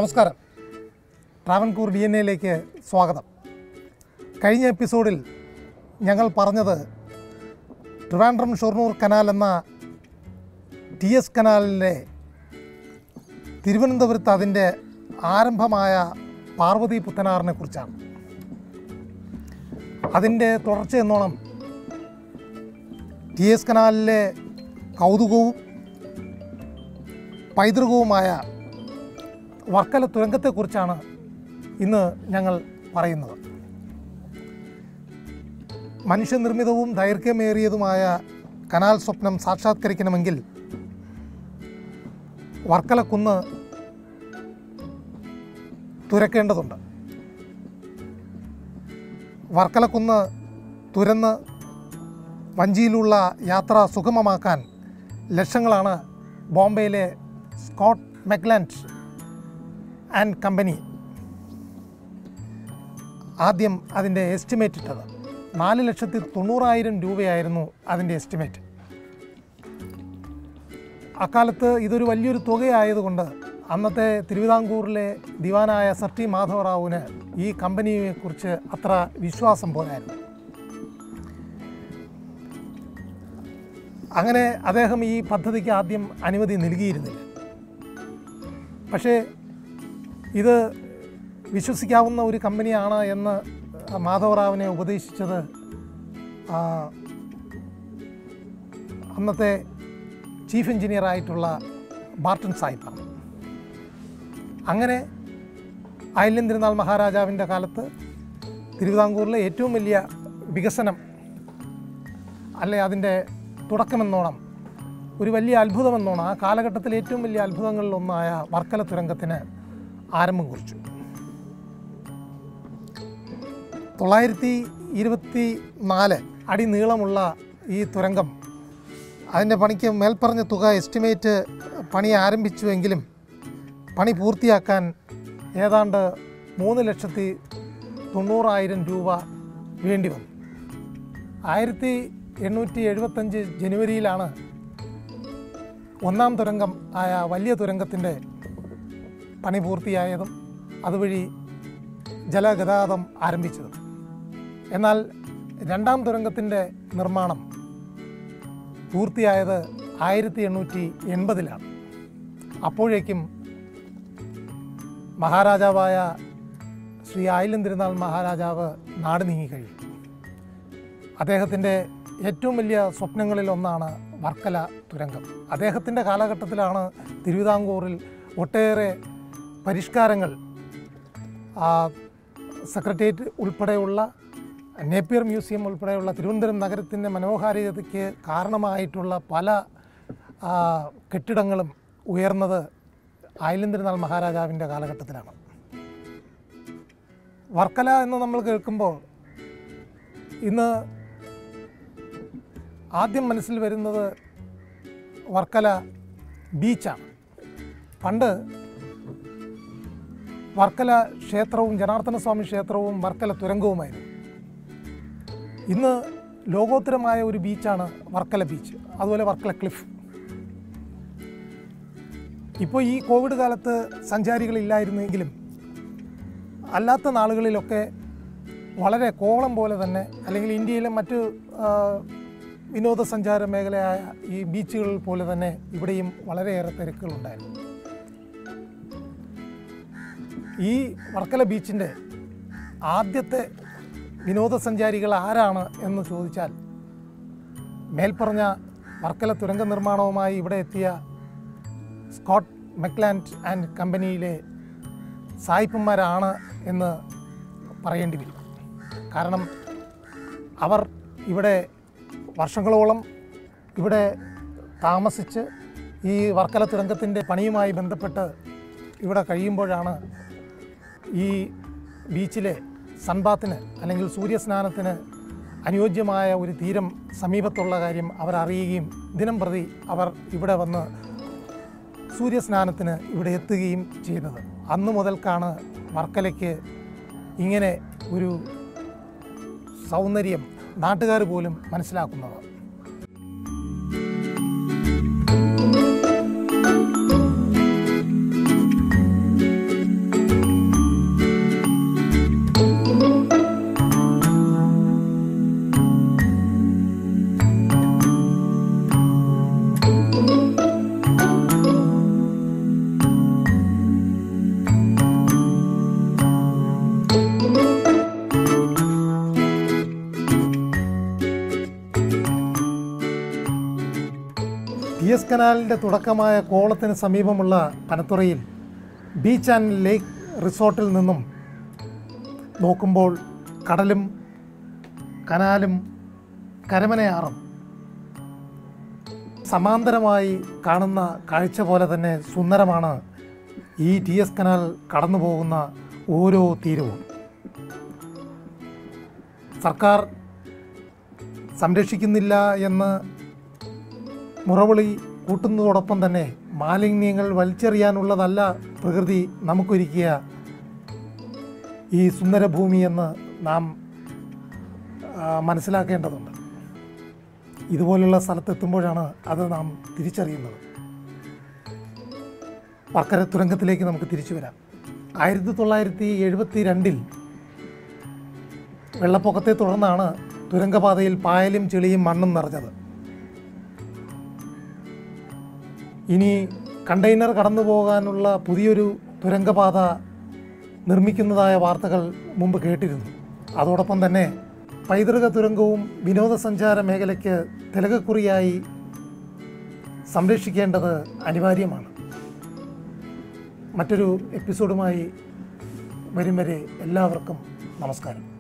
നമസ്കാരം Travancore D N എയിലേക്ക് സ്വാഗതം കഴിഞ്ഞ എപ്പിസോഡിൽ ഞങ്ങൾ പറഞ്ഞത് ട്രിവാൻഡ്രം ഷൊർണൂർ കനാൽ എന്ന ടി എസ് കനാലിലെ തിരുവനന്തപുരത്ത് അതിൻ്റെ ആരംഭമായ പാർവതി പുത്തനാറിനെ കുറിച്ചാണ് അതിൻ്റെ തുടർച്ച എന്നോണം ടി എസ് കനാലിലെ കൗതുകവും പൈതൃകവുമായ വർക്കല തുരങ്കത്തെക്കുറിച്ചാണ് ഇന്ന് ഞങ്ങൾ പറയുന്നത് മനുഷ്യനിർമ്മിതവും ദൈർഘ്യമേറിയതുമായ കനാൽ സ്വപ്നം സാക്ഷാത്കരിക്കണമെങ്കിൽ വർക്കല കുന്ന് തുരക്കേണ്ടതുണ്ട് വർക്കല കുന്ന് തുരന്ന് വഞ്ചിയിലുള്ള യാത്ര സുഗമമാക്കാൻ ലക്ഷങ്ങളാണ് ബോംബെയിലെ സ്കോട്ട് മെക്ലാൻഡ് ആൻഡ് കമ്പനി ആദ്യം അതിൻ്റെ എസ്റ്റിമേറ്റ് ഇട്ടത് നാല് ലക്ഷത്തി തൊണ്ണൂറായിരം രൂപയായിരുന്നു അതിൻ്റെ എസ്റ്റിമേറ്റ് അക്കാലത്ത് ഇതൊരു വലിയൊരു തുകയായതുകൊണ്ട് അന്നത്തെ തിരുവിതാംകൂറിലെ ദിവാനായ സർ ടി മാധവറാവുവിന് ഈ കമ്പനിയെക്കുറിച്ച് അത്ര വിശ്വാസം പോരായിരുന്നു അങ്ങനെ അദ്ദേഹം ഈ പദ്ധതിക്ക് ആദ്യം അനുമതി നൽകിയിരുന്നില്ല പക്ഷേ ഇത് വിശ്വസിക്കാവുന്ന ഒരു കമ്പനിയാണ് എന്ന് മാധവറാവിനെ ഉപദേശിച്ചത് ആ, അന്നത്തെ ചീഫ് എഞ്ചിനീയർ ആയിട്ടുള്ള ബാർട്ടൺ സാഹിബാണ് അങ്ങനെ ആയില്യം തിരുനാൾ മഹാരാജാവിൻ്റെ കാലത്ത് തിരുവിതാംകൂറിലെ ഏറ്റവും വലിയ വികസനം അല്ലെ അതിൻ്റെ തുടക്കമെന്നോണം ഒരു വലിയ അത്ഭുതമെന്നോണം ആ കാലഘട്ടത്തിലെ ഏറ്റവും വലിയ അത്ഭുതങ്ങളിലൊന്നായ വർക്കല തുരങ്കത്തിന് ആരംഭം കുറിച്ചു തൊള്ളായിരത്തി ഇരുപത്തി നാല് അടി നീളമുള്ള ഈ തുരങ്കം അതിൻ്റെ പണിക്ക് മേൽപ്പറഞ്ഞ തുക എസ്റ്റിമേറ്റ് പണി ആരംഭിച്ചുവെങ്കിലും പണി പൂർത്തിയാക്കാൻ ഏതാണ്ട് മൂന്ന് ലക്ഷത്തി തൊണ്ണൂറായിരം രൂപ വേണ്ടി വന്നു ആയിരത്തി എണ്ണൂറ്റി എഴുപത്തഞ്ച് ജനുവരിയിലാണ് ഒന്നാം തുരങ്കം ആയ വലിയ തുരങ്കത്തിൻ്റെ പണി പൂർത്തിയായതും അതുവഴി ജലഗതാഗതം ആരംഭിച്ചതും എന്നാൽ രണ്ടാം തുരങ്കത്തിൻ്റെ നിർമ്മാണം പൂർത്തിയായത് ആയിരത്തി എണ്ണൂറ്റി എൺപതിലാണ് അപ്പോഴേക്കും മഹാരാജാവായ ശ്രീ ആയില്യം തിരുനാൾ മഹാരാജാവ് നാട് നീങ്ങിക്കഴിയും അദ്ദേഹത്തിൻ്റെ ഏറ്റവും വലിയ സ്വപ്നങ്ങളിൽ ഒന്നാണ് വർക്കല തുരങ്കം അദ്ദേഹത്തിൻ്റെ കാലഘട്ടത്തിലാണ് തിരുവിതാംകൂറിൽ ഒട്ടേറെ പരിഷ്കാരങ്ങൾ ആ, സെക്രട്ടേറിയറ്റ് ഉൾപ്പെടെയുള്ള നേപ്പിയർ മ്യൂസിയം ഉൾപ്പെടെയുള്ള തിരുവനന്തപുരം നഗരത്തിൻ്റെ മനോഹാരിതയ്ക്ക് കാരണമായിട്ടുള്ള പല ആ, കെട്ടിടങ്ങളും ഉയർന്നത് ആയില്യം തിരുനാൾ മഹാരാജാവിൻ്റെ കാലഘട്ടത്തിലാണ് വർക്കല എന്ന് നമ്മൾ കേൾക്കുമ്പോൾ ഇന്ന് ആദ്യം മനസ്സിൽ വരുന്നത് വർക്കല ബീച്ചാണ് പണ്ട് വർക്കല ക്ഷേത്രവും ജനാർദ്ദന സ്വാമി ക്ഷേത്രവും വർക്കല തുരങ്കവുമായിരുന്നു ഇന്ന് ലോകോത്തരമായ ഒരു ബീച്ചാണ് വർക്കല ബീച്ച് അതുപോലെ വർക്കല ക്ലിഫ് ഇപ്പോൾ ഈ കോവിഡ് കാലത്ത് സഞ്ചാരികളില്ലായിരുന്നെങ്കിലും അല്ലാത്ത നാളുകളിലൊക്കെ വളരെ കോളം പോലെ തന്നെ അല്ലെങ്കിൽ ഇന്ത്യയിലെ മറ്റ് ആ, വിനോദസഞ്ചാര മേഖലയായ ഈ ബീച്ചുകൾ പോലെ തന്നെ ഇവിടെയും വളരെയേറെ തിരക്കുകളുണ്ടായിരുന്നു ഈ വർക്കല ബീച്ചിൻ്റെ ആദ്യത്തെ വിനോദസഞ്ചാരികൾ ആരാണ് എന്ന് ചോദിച്ചാൽ മേൽപ്പറഞ്ഞ വർക്കല തുരങ്ക നിർമ്മാണവുമായി ഇവിടെ എത്തിയ സ്കോട്ട് മെക്ലാൻഡ് ആൻഡ് കമ്പനിയിലെ സായിപ്പന്മാരാണ് എന്ന് പറയേണ്ടി വരും കാരണം അവർ ഇവിടെ വർഷങ്ങളോളം ഇവിടെ താമസിച്ച് ഈ വർക്കല തുരങ്കത്തിൻ്റെ പണിയുമായി ബന്ധപ്പെട്ട് ഇവിടെ കഴിയുമ്പോഴാണ് ഈ ബീച്ചിലെ സൺബാത്തിന് അല്ലെങ്കിൽ സൂര്യസ്നാനത്തിന് അനുയോജ്യമായ ഒരു തീരം സമീപത്തുള്ള കാര്യം അവർ അറിയുകയും ദിനം പ്രതി അവർ ഇവിടെ വന്ന് സൂര്യസ്നാനത്തിന് ഇവിടെ എത്തുകയും ചെയ്തത് അന്നു മുതൽക്കാണ് വർക്കലയ്ക്ക് ഇങ്ങനെ ഒരു സൗന്ദര്യം നാട്ടുകാർ പോലും മനസ്സിലാക്കുന്നത് ടി എസ് കനാലിൻ്റെ തുടക്കമായ കോളത്തിന് സമീപമുള്ള പനത്തുറയിൽ ബീച്ച് ആൻഡ് ലേക്ക് റിസോർട്ടിൽ നിന്നും നോക്കുമ്പോൾ കടലും കനാലും കരമനയാറും സമാന്തരമായി കാണുന്ന കാഴ്ച പോലെ തന്നെ സുന്ദരമാണ് ഈ ടി എസ് കനാൽ കടന്നു പോകുന്ന ഓരോ തീരവും സർക്കാർ സംരക്ഷിക്കുന്നില്ല എന്ന് മുറവിളി കൂട്ടുന്നതോടൊപ്പം തന്നെ മാലിന്യങ്ങൾ വലിച്ചെറിയാനുള്ളതല്ല പ്രകൃതി നമുക്കൊരുക്കിയ ഈ സുന്ദരഭൂമി എന്ന് നാം ആ, മനസ്സിലാക്കേണ്ടതുണ്ട് ഇതുപോലുള്ള സ്ഥലത്തെത്തുമ്പോഴാണ് അത് നാം തിരിച്ചറിയുന്നത് വർക്കര തുരങ്കത്തിലേക്ക് നമുക്ക് തിരിച്ചു വരാം ആയിരത്തി തൊള്ളായിരത്തി എഴുപത്തി രണ്ടിൽ വെള്ളപ്പൊക്കത്തെ തുടർന്നാണ് തുരങ്കപാതയിൽ പായലും ചെളിയും മണ്ണും നിറഞ്ഞത് ഇനി കണ്ടെയ്നർ കടന്നു പോകാനുള്ള പുതിയൊരു തുരങ്കപാത നിർമ്മിക്കുന്നതായ വാർത്തകൾ മുമ്പ് കേട്ടിരുന്നു അതോടൊപ്പം തന്നെ പൈതൃക തുരങ്കവും വിനോദസഞ്ചാര മേഖലയ്ക്ക് തിലകക്കുറിയായി സംരക്ഷിക്കേണ്ടത് അനിവാര്യമാണ് മറ്റൊരു എപ്പിസോഡുമായി വരും വരെ എല്ലാവർക്കും നമസ്കാരം